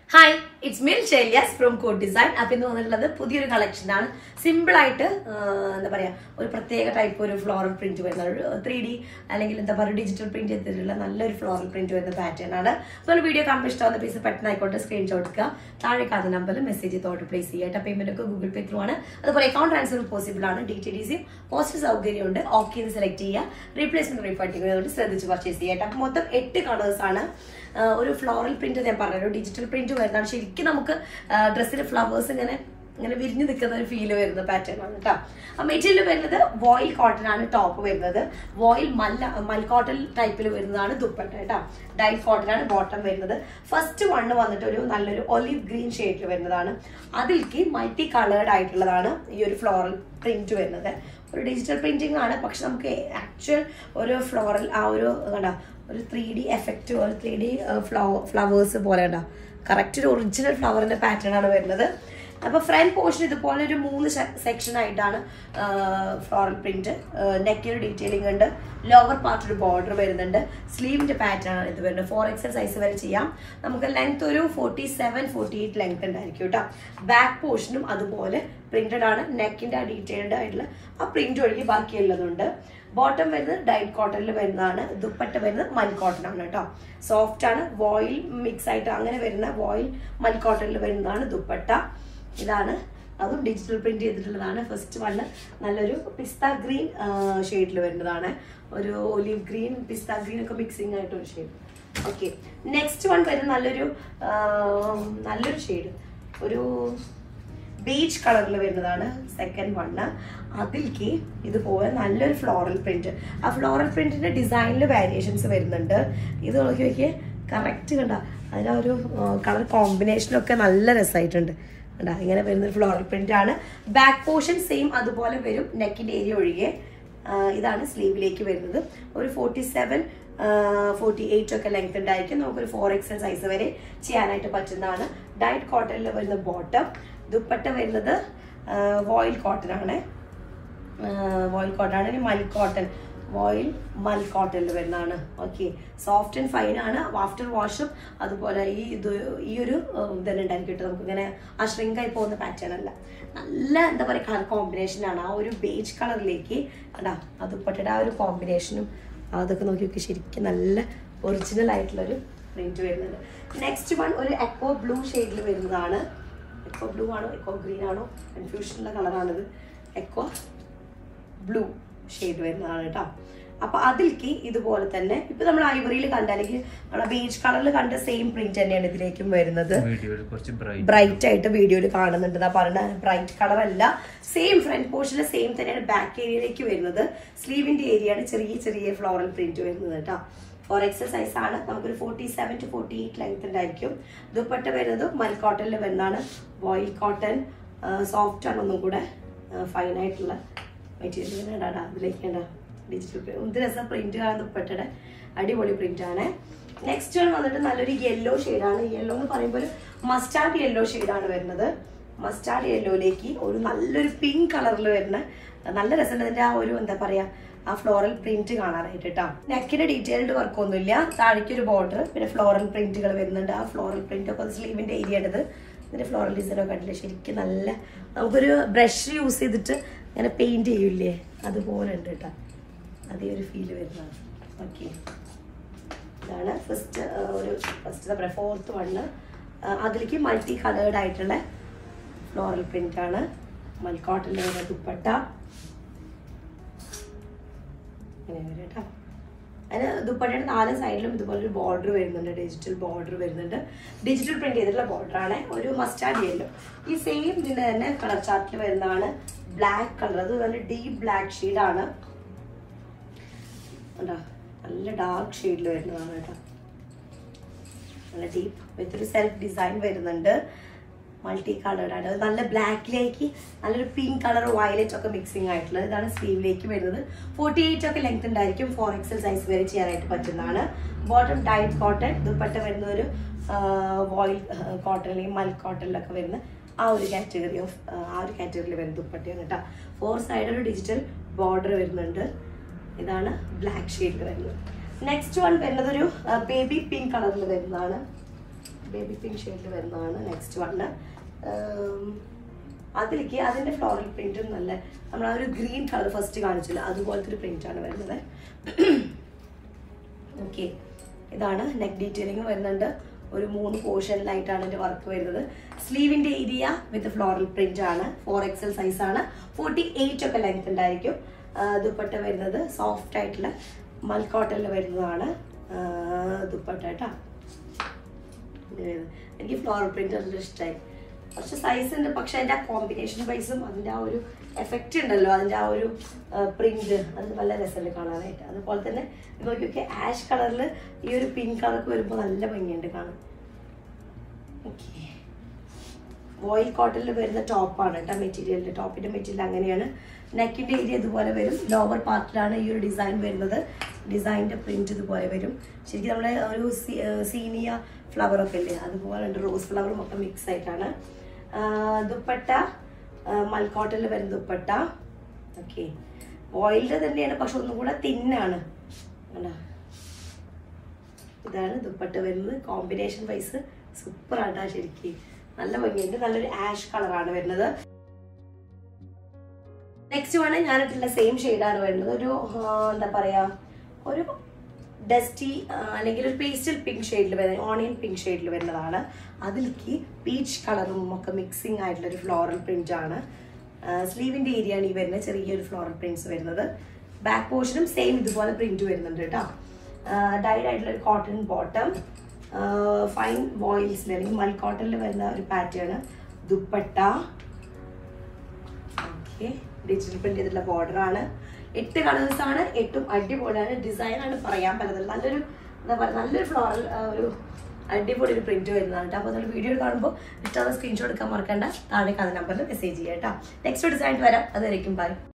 Hi it's മിൽ ഷെല്യാസ് from code design അപ്പൊ ഇന്ന് വന്നിട്ടുള്ളത് പുതിയൊരു കളക്ഷൻ ആണ് സിമ്പിൾ ആയിട്ട് ആ, എന്താ പറയാ ഒരു പ്രത്യേക ടൈപ്പ് ഒരു ഫ്ലോറൽ പ്രിന്റ് വരുന്ന ഒരു ത്രീ ഡി അല്ലെങ്കിൽ എന്താ പറയുക ഡിജിറ്റൽ പ്രിന്റ് ചെയ്തിട്ടുള്ള നല്ലൊരു ഫ്ലോറൽ പ്രിന്റ് വരുന്ന പാറ്റേൺ ആണ് അപ്പോൾ വീഡിയോ കാണുമ്പോൾ ഇഷ്ടമാകുന്ന പീസ് പെട്ടെന്ന് ആയിക്കോട്ടെ സ്ക്രീൻഷോട്ട് എടുക്കുക താഴെ കാണുന്ന നമ്പറിൽ മെസ്സേജ് ചെയ്ത് ഓർഡർ പ്ലേസ് ചെയ്യുക പേയ്മെന്റ് ഒക്കെ ഗൂഗിൾ പേ ത്രൂ ആണ് അതുപോലെ അക്കൗണ്ട് ട്രാൻസ്ഫർ പോസിബിൾ ആണ് ഡി ടി ഡി സിയും പോസ്റ്റ് സൗകര്യമുണ്ട് ഓക്കെ എന്ന് സെലക്ട് ചെയ്യുക റീപ്ലേസ്മെന്റ് റീഫണ്ട് ചെയ്യുന്നതുകൊണ്ട് ശ്രദ്ധിച്ച് പർച്ചേസ് ചെയ്യട്ടെ അപ്പം മൊത്തം എട്ട് കളേഴ്സ് ആണ് ആ, ഒരു ഫ്ലോറൽ പ്രിന്റ് ഞാൻ പറഞ്ഞു ഒരു ഡിജിറ്റൽ പ്രിന്റ് വരുന്നതാണ് ശരിക്കും നമുക്ക് ഡ്രസ്സിൽ ഫ്ലവേഴ്സ് ഇങ്ങനെ ഇങ്ങനെ വിരിഞ്ഞു നിൽക്കുന്ന ഒരു ഫീൽ വരുന്ന പാറ്റേൺ ആണ് കേട്ടോ ആ മെറ്റീരിയൽ വരുന്നത് വോയിൽ കോട്ടൺ ആണ് ടോപ്പ് വരുന്നത് വോയിൽ മല്ല മൽ കോട്ടൺ ടൈപ്പിൽ വരുന്നതാണ് ദുപ്പട്ട കേട്ടോ ഡൈ കോട്ടൺ ആണ് ബോട്ടം വരുന്നത് ഫസ്റ്റ് വണ്ണ് വന്നിട്ട് ഒരു നല്ലൊരു ഒലിവ് ഗ്രീൻ ഷെയ്ഡിൽ വരുന്നതാണ് അതിലേക്ക് മൾട്ടി കളേർഡ് ആയിട്ടുള്ളതാണ് ഈ ഒരു ഫ്ലോറൽ പ്രിന്റ് വരുന്നത് ഒരു ഡിജിറ്റൽ പ്രിന്റിംഗ് ആണ് പക്ഷെ നമുക്ക് ആക്ച്വൽ ഒരു ഫ്ലോറൽ ആ ഒരു കണ്ട ഒരു ത്രീ ഡി എഫക്റ്റ് ഒരു ത്രീ ഡി ഫ്ലവേഴ്സ് പോലെ ഉണ്ടാ കറക്റ്റ് ഒരു ഒറിജിനൽ ഫ്ലവറിന്റെ പാറ്റേൺ ആണ് വരുന്നത് അപ്പൊ ഫ്രണ്ട് പോർഷൻ ഇതുപോലെ ഒരു മൂന്ന് സെക്ഷൻ ആയിട്ടാണ് ഫ്ലോറൽ പ്രിന്റ് നെക്കിന് ഡീറ്റെയിലിംഗ് ഉണ്ട് ലോവർ പാർട്ട് ഒരു ബോർഡർ വരുന്നുണ്ട് സ്ലീവിന്റെ പാറ്റേൺ ആണ് ഇത് വരുന്നത് ഫോർ എക്സൽ സൈസ് വരെ ചെയ്യാം നമുക്ക് ലെങ്ത് ഒരു forty seven forty eight length ഉണ്ടായിരിക്കും കേട്ടോ ബാക്ക് പോർഷനും അതുപോലെ പ്രിന്റഡ് ആണ് നെക്കിന്റെ ഡീറ്റെയിൽഡ് ആയിട്ടുള്ള ആ പ്രിന്റ് ഒഴികെ ബാക്കിയുള്ളതുണ്ട് ബോട്ടം വരുന്നത് ഡൈറ്റ് കോട്ടണിൽ വരുന്നതാണ് ദുപ്പട്ട വരുന്നത് മൽ കോട്ടൺ ആണ് കേട്ടോ സോഫ്റ്റ് ആണ് വോയിൽ മിക്സ് ആയിട്ട് അങ്ങനെ വരുന്ന വോയിൽ മൽ കോട്ടണിൽ വരുന്നതാണ് ദുപ്പട്ട ഇതാണ് അതും ഡിജിറ്റൽ പ്രിന്റ് ചെയ്തിട്ടുള്ളതാണ് ഫസ്റ്റ് വണ്ണ് നല്ലൊരു പിസ്ത ഗ്രീൻ ഷെയ്ഡിൽ വരുന്നതാണ് ഒരു ഒലിവ് ഗ്രീൻ പിസ്ത ഗ്രീൻ ഒക്കെ മിക്സിംഗ് ആയിട്ട് ഒരു ഷെയ്ഡ് ഓക്കെ നെക്സ്റ്റ് വൺ വരുന്നത് നല്ലൊരു ആ, നല്ലൊരു ഷെയ്ഡ് ഒരു ബീച്ച് കളറിൽ വരുന്നതാണ് സെക്കൻഡ് വണ്ണ് അതിലേക്ക് ഇതുപോലെ നല്ലൊരു ഫ്ലോറൽ പ്രിന്റ് ആ ഫ്ലോറൽ പ്രിന്റിന്റെ ഡിസൈനിൽ വേരിയേഷൻസ് വരുന്നുണ്ട് ഇത് നോക്കി നോക്കിയേ കറക്റ്റ് കണ്ട അതിൻ്റെ ആ ഒരു കളർ കോമ്പിനേഷനൊക്കെ നല്ല രസമായിട്ടുണ്ട് കണ്ട ഇങ്ങനെ വരുന്ന ഫ്ലോറൽ പ്രിന്റ് ആണ് ബാക്ക് പോർഷൻ സെയിം അതുപോലെ വരും നെക്കിന്റെ ഏരിയ ഒഴികെ ആ, ഇതാണ് സ്ലീവിലേക്ക് വരുന്നത് ഒരു ഫോർട്ടി സെവൻ ഫോർട്ടി എയ്റ്റ് ഒക്കെ ലെങ്ത് ഉണ്ടായിരിക്കും നമുക്കൊരു ഫോർ എക്സൽ സൈസ് വരെ ചെയ്യാനായിട്ട് പറ്റുന്നതാണ് ഡയറ്റ് കോട്ടണിൽ വരുന്ന ബോട്ടം ദുപ്പട്ട വരുന്നത് വോയിൽ കോട്ടൺ ആണ് വോയിൽ കോട്ടൺ ആണ് ഇനി മൽ കോട്ടൺ വോയിൽ മൽ കോട്ടണിൽ വരുന്നതാണ് ഓക്കെ സോഫ്റ്റ് ആൻഡ് ഫൈൻ ആണ് ആഫ്റ്റർ വാഷും അതുപോലെ ഈ ഇത് ഈ ഒരു ഇതന്നെ ഉണ്ടായിരിക്കും കേട്ടോ നമുക്ക് ഇങ്ങനെ ആ shrink-ആയി പോകുന്ന പാറ്റേൺ അല്ല നല്ല എന്താ പറയുക കളർ കോമ്പിനേഷൻ ആണ് ആ ഒരു ബേജ് കളറിലേക്ക് അടാ ആ ദുപ്പട്ടയുടെ ആ ഒരു കോമ്പിനേഷനും അതൊക്കെ നോക്കി നോക്കി ശരിക്കും നല്ല ഒറിജിനൽ ആയിട്ടുള്ള ഒരു പ്രിന്റ് വരുന്നുണ്ട് നെക്സ്റ്റ് വൺ ഒരു എക്കോ ബ്ലൂ ഷെയ്ഡിൽ വരുന്നതാണ് എക്കോ ബ്ലൂ ആണോ എക്കോ ഗ്രീൻ ആണോ കൺഫ്യൂഷനുള്ള കളറാണിത് എക്കോ ബ്ലൂ ഷെയ്ഡ് വരുന്നതാണ് കേട്ടോ അപ്പൊ അതിലേക്ക് ഇതുപോലെ തന്നെ ഇപ്പൊ നമ്മൾ ഐവറിയിൽ കണ്ട അല്ലെങ്കിൽ നമ്മുടെ ബീച്ച് കളറിൽ കണ്ട സെയിം പ്രിന്റ് തന്നെയാണ് ഇതിലേക്കും വരുന്നത് വീഡിയോയിൽ കുറച്ച് ബ്രൈറ്റ് ബ്രൈറ്റ് ആയിട്ട് വീഡിയോയിൽ കാണുന്നുണ്ട് എന്നാ പറയുന്ന ബ്രൈറ്റ് കളർ അല്ല സെയിം ഫ്രണ്ട് പോർഷനിൽ സെയിം തന്നെയാണ് ബാക്ക് ഏരിയയിലേക്ക് വരുന്നത് സ്ലീവിന്റെ ഏരിയയാണ് ചെറിയ ചെറിയ ഫ്ലോറൽ പ്രിന്റ് വരുന്നത് കേട്ടോ ഫോർ എക്സൽ സൈസ് ആണ് നമുക്കൊരു forty seven to forty eight length ഉണ്ടായിരിക്കും ദുപ്പട്ട വരുന്നത് മൽ കോട്ടണിൽ വരുന്നതാണ് ബോയിൽ കോട്ടൺ സോഫ്റ്റ് ആണ് ഒന്നും കൂടെ ഫൈൻ ആയിട്ടുള്ള മെറ്റീരിയൽ ഇടാടാ അതിലേക്ക് ഇടാ ഡിജിറ്റൽ ഇത് രസം പ്രിന്റ് കാണാൻ ദുപ്പട്ടയുടെ അടിപൊളി പ്രിന്റ് ആണ് നെക്സ്റ്റ് വൺ വന്നിട്ട് നല്ലൊരു യെല്ലോ ആണ് യെല്ലോ എന്ന് പറയുമ്പോൾ മസ്റ്റാർഡ് യെല്ലോ ആണ് വരുന്നത് മസ്റ്റാർഡ് യെല്ലോയിലേക്ക് ഒരു നല്ലൊരു പിങ്ക് കളറിൽ വരുന്ന നല്ല രസമുണ്ട് അതിന്റെ ആ ഒരു എന്താ പറയാ ആ ഫ്ലോറൽ പ്രിന്റ് കാണാനായിട്ട് കേട്ടോ നെക്കിന്റെ ഡീറ്റെയിൽഡ് വർക്ക് ഒന്നുമില്ല താഴേക്ക് ഒരു ബോർഡർ പിന്നെ ഫ്ലോറൽ പ്രിന്റുകൾ വരുന്നുണ്ട് ആ ഫ്ലോറൽ പ്രിന്റ് ഒക്കെ സ്ലീവിന്റെ ഏരിയ ആണ് ഇത് ഇതിന്റെ ഫ്ലോറൽ ഡിസൈൻ ഒക്കെ കണ്ടില്ലേ ശരിക്കും നല്ല നമുക്കൊരു ബ്രഷ് യൂസ് ചെയ്തിട്ട് ഇങ്ങനെ പെയിന്റ് ചെയ്യൂലേ അതുപോലെ ഉണ്ട് കേട്ടോ അതേ ഒരു ഫീൽ വരുന്നതാണ് ഓക്കെ ഇതാണ് ഫസ്റ്റ് ഒരു ഫസ്റ്റ് എന്താ പറയുക ഫോർത്ത് വണ്ണ് അതിലേക്ക് മൾട്ടി കളേർഡ് ആയിട്ടുള്ള ഫ്ലോറൽ പ്രിന്റ് ആണ് മൽക്കോട്ടൻ്റെ വരുന്ന ദുപ്പട്ട ഇങ്ങനെ വരും കേട്ടോ അതിന് ദുപ്പട്ടയുടെ നാല് സൈഡിലും ഇതുപോലെ ഒരു ബോർഡർ വരുന്നുണ്ട് ഡിജിറ്റൽ ബോർഡർ വരുന്നുണ്ട് ഡിജിറ്റൽ പ്രിന്റ് ചെയ്തിട്ടുള്ള ബോർഡർ ആണ് ഒരു മസ്റ്റാർഡ് യെല്ലോ ഈ സെയിം ഇതിന്റെ തന്നെ കളർ ചാർട്ടിൽ വരുന്നതാണ് ബ്ലാക്ക് കളർ അത് നല്ല ഡീപ്പ് ബ്ലാക്ക് ഷെയ്ഡാണ് കണ്ടോ നല്ല ഡാർക്ക് ഷെയ്ഡിൽ വരുന്നതാണ് കേട്ടോ നല്ല ഡീപ്പ് വിത്ത് ഒരു സെൽഫ് ഡിസൈൻ വരുന്നുണ്ട് മൾട്ടി കളേർഡ് ആണ് അത് നല്ല ബ്ലാക്കിലേക്ക് നല്ലൊരു പിങ്ക് കളർ വയലറ്റ് ഒക്കെ മിക്സിംഗ് ആയിട്ടുള്ളത് ഇതാണ് സ്ലീവിലേക്ക് വരുന്നത് ഫോർട്ടി എയ്റ്റ് ഒക്കെ ലെങ്ത് ഉണ്ടായിരിക്കും ഫോർ എക്സൽ സൈസ് വരെ ചെയ്യാനായിട്ട് പറ്റുന്നതാണ് ബോട്ടം ടൈറ്റ് കോട്ടൺ ദുപ്പട്ട വരുന്ന ഒരു വോയിൽ കോട്ടൺ അല്ലെങ്കിൽ മൽ കോട്ടണിലൊക്കെ വരുന്ന ആ ഒരു കാറ്റഗറി ഓഫ് ആ ഒരു കാറ്റഗറിയിൽ വരുന്ന ദുപ്പട്ടയാണ് കേട്ടോ ഫോർ സൈഡ് ഒരു ഡിജിറ്റൽ ബോർഡർ വരുന്നുണ്ട് ഇതാണ് ബ്ലാക്ക് ഷെയ്ഡിൽ വരുന്നത് നെക്സ്റ്റ് വൺ വരുന്നത് ഒരു ബേബി പിങ്ക് കളറിൽ വരുന്നതാണ് ബേബി പിങ്ക് ഷെയ്ഡിൽ വരുന്നതാണ് നെക്സ്റ്റ് വണ് അതിലേക്ക് അതിൻ്റെ ഫ്ലോറൽ പ്രിന്റും നല്ല നമ്മൾ ആ ഒരു ഗ്രീൻ കളർ ഫസ്റ്റ് കാണിച്ചില്ല അതുപോലത്തെ ഒരു പ്രിന്റാണ് വരുന്നത് ഓക്കെ ഇതാണ് നെക്ക് ഡീറ്റെയിലിംഗ് വരുന്നുണ്ട് ഒരു മൂന്ന് പോർഷനിലായിട്ടാണ് എൻ്റെ വർക്ക് വരുന്നത് സ്ലീവിൻ്റെ ഏരിയ വിത്ത് ഫ്ലോറൽ പ്രിന്റ് ആണ് ഫോർ എക്സൽ സൈസ് ആണ് ഫോർട്ടി എയ്റ്റ് ഒക്കെ ലെങ്ത് ഉണ്ടായിരിക്കും ആ, ദുപ്പട്ട വരുന്നത് സോഫ്റ്റ് ആയിട്ടുള്ള മൽക്കോട്ടനിൽ വരുന്നതാണ് ആ, ദുപ്പട്ട കേട്ടോ ഇത് വരുന്നത്. എനിക്ക് ഫ്ലോറൽ പ്രിന്റ് നല്ല ഇഷ്ടമായി കുറച്ച് സൈസ് ഉണ്ട് പക്ഷെ അതിൻ്റെ ആ കോമ്പിനേഷൻ വൈസും അതിൻ്റെ ആ ഒരു എഫക്റ്റ് ഉണ്ടല്ലോ അതിൻ്റെ ആ ഒരു പ്രിന്റ് അത് നല്ല രസമുണ്ട് കാണാനായിട്ട് അതുപോലെ തന്നെ നോക്കിയൊക്കെ ആഷ് കളറിൽ ഈ ഒരു പിങ്ക് കളർക്ക് വരുമ്പോൾ നല്ല ഭംഗിയുണ്ട് കാണാൻ ഓക്കെ വോയിൽ കോട്ടണിൽ വരുന്ന ടോപ്പാണ് കേട്ടോ മെറ്റീരിയലിൻ്റെ ടോപ്പിൻ്റെ മെറ്റീരിയൽ അങ്ങനെയാണ് നെക്കിൻ്റെ ഏരിയ ഇതുപോലെ വരും ലോവർ പാർട്ടിലാണ് ഈ ഒരു ഡിസൈൻ വരുന്നത് ഡിസൈനിൻ്റെ പ്രിന്റ് ഇതുപോലെ വരും ശരിക്കും നമ്മുടെ ഒരു സീനിയ ഫ്ലവർ ഒക്കെ ഇല്ലേ അതുപോലെ ഉണ്ട് റോസ് ഫ്ലവറും ഒക്കെ മിക്സ് ആയിട്ടാണ് ആ, ദുപ്പട്ട മൽക്കോട്ടനിൽ വരുന്ന ദുപ്പട്ട ഓക്കെ ഓയിലിൻ്റെ തന്നെയാണ് പക്ഷെ ഒന്നും കൂടെ തിന്നാണ് കണ്ടോ ഇതാണ് ദുപ്പട്ട വരുന്നത് കോമ്പിനേഷൻ വൈസ് സൂപ്പർ ആട്ടാ ശരിക്കും നല്ല ഭംഗിയുണ്ട് നല്ലൊരു ആഷ് കളറാണ് വരുന്നത് നെക്സ്റ്റ് വേണേൽ ഞാനിട്ടുള്ള സെയിം ഷെയ്ഡാണ് വരുന്നത് ഒരു ആ, എന്താ പറയാ ഒരു ഡസ്റ്റി അല്ലെങ്കിൽ ഒരു പേസ്റ്റൽ പിങ്ക് ഷെയ്ഡിൽ വരുന്ന ഓണിയൻ പിങ്ക് ഷെയ്ഡിൽ വരുന്നതാണ് അതിലേക്ക് പീച്ച് കളറും ഒക്കെ മിക്സിംഗ് ആയിട്ടുള്ള ഒരു ഫ്ലോറൽ പ്രിന്റ് ആണ് സ്ലീവിന്റെ ഏരിയ ആണ് ഈ വരുന്നത് ചെറിയൊരു ഫ്ലോറൽ പ്രിന്റ്സ് വരുന്നത് ബാക്ക് പോർഷനും സെയിം ഇതുപോലെ പ്രിന്റ് വരുന്നുണ്ട് കേട്ടോ ഡൈഡ് ആയിട്ടുള്ള ഒരു കോട്ടൺ ബോട്ടം ഫൈൻ വോയിൽസിൽ അല്ലെങ്കിൽ മൽ കോട്ടണിൽ വരുന്ന ഒരു pattern dupatta okay digital print ചെയ്തിട്ടുള്ള ബോർഡർ ആണ് എട്ട് കളേഴ്സ് ആണ് എട്ടും അടിപൊളിയാണ് ഡിസൈൻ ആണ് പറയാൻ പറ്റുന്നത് നല്ലൊരു എന്താ പറയുക നല്ലൊരു ഫ്ലോറൽ ഒരു അടിപൊളി ഒരു പ്രിന്റ് വരുന്നതാണ് കേട്ടോ അപ്പോൾ നിങ്ങൾ വീഡിയോ കാണുമ്പോൾ ഇഷ്ടമുള്ള സ്ക്രീൻഷോട്ട് എടുക്കാൻ മറക്കണ്ട താഴെ അത് നമ്പറിൽ മെസ്സേജ് ചെയ്യാം കേട്ടോ നെക്സ്റ്റ് ഡിസൈൻ വരാം അതുവരെയും ബൈ